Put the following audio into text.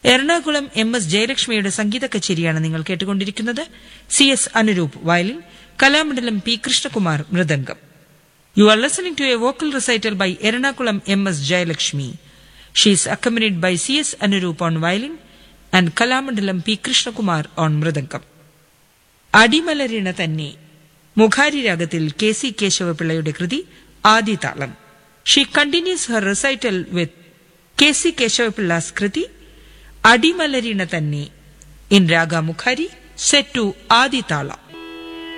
Ernakulam M S ജയലക്ഷ്മിയുടെ സംഗീത കച്ചേരിയാണ് നിങ്ങൾ കേട്ടുകൊണ്ടിരിക്കുന്നത് C S Anuroop violin Kalamandalam P Krishnakumar മൃദംഗം you are listening to a vocal recital by Ernakulam M S Jayalakshmi she is accompanied by C S Anuroop on violin and Kalamandalam P Krishnakumar on mridangam അടിമലരിണ തന്നെ മുഖാരി രാഗത്തിൽ കെ സി കേശവപിള്ളയുടെ കൃതി ആദിതാളം she continues her recital with K C Keshavapillai's kriti Adimalarina thanne in raga Mukhari set to ആദിതാളം